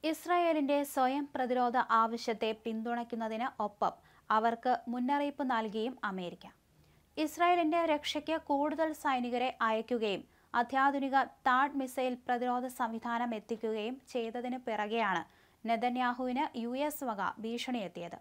ഇസ്രായേലിന്റെ സ്വയം പ്രതിരോധ ആവശ്യത്തെ പിന്തുണയ്ക്കുന്നതിന് ഒപ്പം അവർക്ക് മുന്നറിയിപ്പ് നൽകിയും അമേരിക്ക ഇസ്രായേലിന്റെ രക്ഷയ്ക്ക് കൂടുതൽ സൈനികരെ അയക്കുകയും അത്യാധുനിക താഡ് മിസൈൽ പ്രതിരോധ സംവിധാനം എത്തിക്കുകയും ചെയ്തതിന് പിറകെയാണ് നെതന്യാഹുവിന് യു എസ് വക ഭീഷണിയെത്തിയത്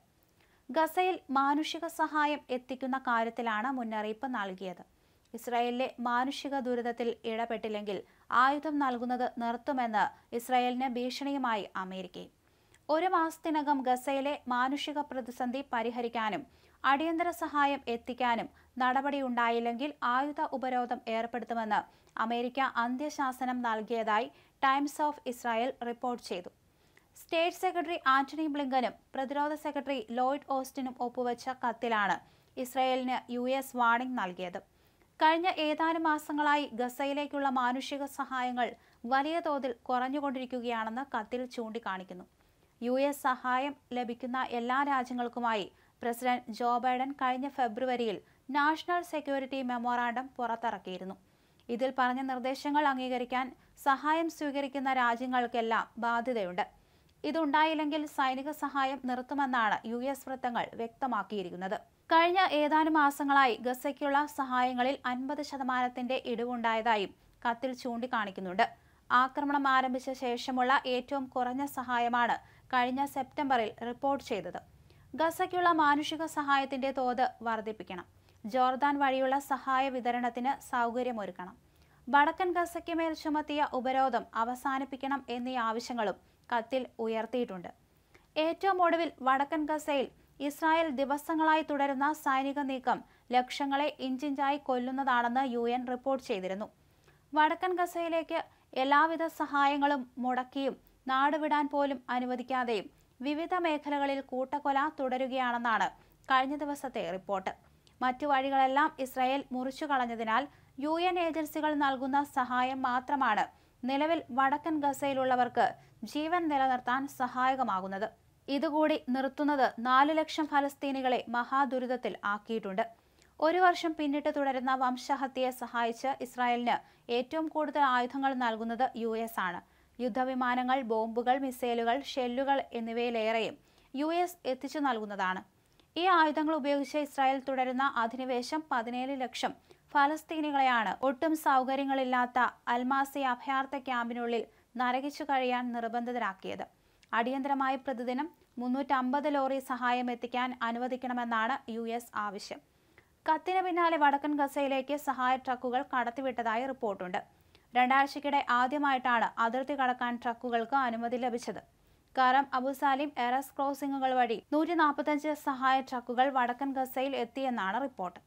ഗസയിൽ മാനുഷിക സഹായം എത്തിക്കുന്ന കാര്യത്തിലാണ് മുന്നറിയിപ്പ് നൽകിയത് ഇസ്രായേലിലെ മാനുഷിക ദുരിതത്തിൽ ഇടപെട്ടില്ലെങ്കിൽ ആയുധം നൽകുന്നത് നിർത്തുമെന്ന് ഇസ്രായേലിന് ഭീഷണിയുമായി അമേരിക്കയും ഒരു മാസത്തിനകം ഗസയിലെ മാനുഷിക പ്രതിസന്ധി പരിഹരിക്കാനും അടിയന്തര സഹായം എത്തിക്കാനും നടപടിയുണ്ടായില്ലെങ്കിൽ ആയുധ ഉപരോധം ഏർപ്പെടുത്തുമെന്ന് അമേരിക്ക അന്ത്യശാസനം നൽകിയതായി ടൈംസ് ഓഫ് ഇസ്രായേൽ റിപ്പോർട്ട് ചെയ്തു സ്റ്റേറ്റ് സെക്രട്ടറി ആന്റണി ബ്ലിങ്കനും പ്രതിരോധ സെക്രട്ടറി ലോയിഡ് ഓസ്റ്റിനും ഒപ്പുവെച്ച കത്തിലാണ് ഇസ്രായേലിന് യു എസ് വാർണിംഗ് നൽകിയത് കഴിഞ്ഞ ഏതാനും മാസങ്ങളായി ഗസയിലേക്കുള്ള മാനുഷിക സഹായങ്ങൾ വലിയ തോതിൽ കുറഞ്ഞുകൊണ്ടിരിക്കുകയാണെന്ന് കത്തിൽ ചൂണ്ടിക്കാണിക്കുന്നു യു എസ് സഹായം ലഭിക്കുന്ന എല്ലാ രാജ്യങ്ങൾക്കുമായി പ്രസിഡന്റ് ജോ ബൈഡൻ കഴിഞ്ഞ ഫെബ്രുവരിയിൽ നാഷണൽ സെക്യൂരിറ്റി മെമ്മോറാണ്ടം പുറത്തിറക്കിയിരുന്നു ഇതിൽ പറഞ്ഞ നിർദ്ദേശങ്ങൾ അംഗീകരിക്കാൻ സഹായം സ്വീകരിക്കുന്ന രാജ്യങ്ങൾക്കെല്ലാം ബാധ്യതയുണ്ട് ഇതുണ്ടായില്ലെങ്കിൽ സൈനിക സഹായം നിർത്തുമെന്നാണ് യു എസ് വൃത്തങ്ങൾ വ്യക്തമാക്കിയിരിക്കുന്നത് കഴിഞ്ഞ ഏതാനും മാസങ്ങളായി ഗസയ്ക്കുള്ള സഹായങ്ങളിൽ അൻപത് ശതമാനത്തിന്റെ ഇടിവുണ്ടായതായും കത്തിൽ ചൂണ്ടിക്കാണിക്കുന്നുണ്ട് ആക്രമണം ആരംഭിച്ച ശേഷമുള്ള ഏറ്റവും കുറഞ്ഞ സഹായമാണ് കഴിഞ്ഞ സെപ്റ്റംബറിൽ റിപ്പോർട്ട് ചെയ്തത് ഗസയ്ക്കുള്ള മാനുഷിക സഹായത്തിന്റെ തോത് വർദ്ധിപ്പിക്കണം ജോർദാൻ വഴിയുള്ള സഹായ വിതരണത്തിന് സൗകര്യമൊരുക്കണം വടക്കൻ ഗസയ്ക്ക് മേൽ ചുമത്തിയ ഉപരോധം അവസാനിപ്പിക്കണം എന്നീ ആവശ്യങ്ങളും കത്തിൽ ഉയർത്തിയിട്ടുണ്ട് ഏറ്റവും ഒടുവിൽ വടക്കൻ ഗസയിൽ ഇസ്രായേൽ ദിവസങ്ങളായി തുടരുന്ന സൈനിക നീക്കം ലക്ഷങ്ങളെ ഇഞ്ചിഞ്ചായി കൊല്ലുന്നതാണെന്ന് യു എൻ റിപ്പോർട്ട് ചെയ്തിരുന്നു വടക്കൻ ഗസയിലേക്ക് എല്ലാവിധ സഹായങ്ങളും മുടക്കിയും നാടുവിടാൻ പോലും അനുവദിക്കാതെയും വിവിധ മേഖലകളിൽ കൂട്ടക്കൊല തുടരുകയാണെന്നാണ് കഴിഞ്ഞ ദിവസത്തെ റിപ്പോർട്ട് മറ്റു വഴികളെല്ലാം ഇസ്രായേൽ മുറിച്ചു കളഞ്ഞതിനാൽ യു എൻ ഏജൻസികൾ നൽകുന്ന സഹായം മാത്രമാണ് നിലവിൽ വടക്കൻ ഗസയിലുള്ളവർക്ക് ജീവൻ നിലനിർത്താൻ സഹായകമാകുന്നത് ഇതുകൂടി നിർത്തുന്നത് നാലു ലക്ഷം ഫലസ്തീനികളെ മഹാദുരിതത്തിൽ ആക്കിയിട്ടുണ്ട് ഒരു വർഷം പിന്നിട്ട് തുടരുന്ന വംശഹത്യയെ സഹായിച്ച് ഇസ്രായേലിന് ഏറ്റവും കൂടുതൽ ആയുധങ്ങൾ നൽകുന്നത് യു എസ് ആണ് യുദ്ധവിമാനങ്ങൾ ബോംബുകൾ മിസൈലുകൾ ഷെല്ലുകൾ എന്നിവയിലേറെയും യു എസ് എത്തിച്ചു നൽകുന്നതാണ് ഈ ആയുധങ്ങൾ ഉപയോഗിച്ച് ഇസ്രായേൽ തുടരുന്ന അധിനിവേശം പതിനേഴ് ലക്ഷം ഫലസ്തീനികളെയാണ് ഒട്ടും സൗകര്യങ്ങളില്ലാത്ത അൽമാസി അഭയാർത്ഥ ക്യാമ്പിനുള്ളിൽ നരകിച്ചു കഴിയാൻ നിർബന്ധിതരാക്കിയത് അടിയന്തരമായി പ്രതിദിനം മുന്നൂറ്റമ്പത് ലോറി സഹായം എത്തിക്കാൻ അനുവദിക്കണമെന്നാണ് യു എസ് ആവശ്യം കത്തിന് പിന്നാലെ വടക്കൻ ഗസയിലേക്ക് സഹായ ട്രക്കുകൾ കടത്തിവിട്ടതായി റിപ്പോർട്ടുണ്ട് രണ്ടാഴ്ചക്കിടെ ആദ്യമായിട്ടാണ് അതിർത്തി കടക്കാൻ ട്രക്കുകൾക്ക് അനുമതി ലഭിച്ചത് കറം അബുസാലിം എറസ് ക്രോസിംഗുകൾ വഴി നൂറ്റി നാൽപ്പത്തഞ്ച് സഹായ ട്രക്കുകൾ വടക്കൻ ഗസയിൽ എത്തിയെന്നാണ് റിപ്പോർട്ട്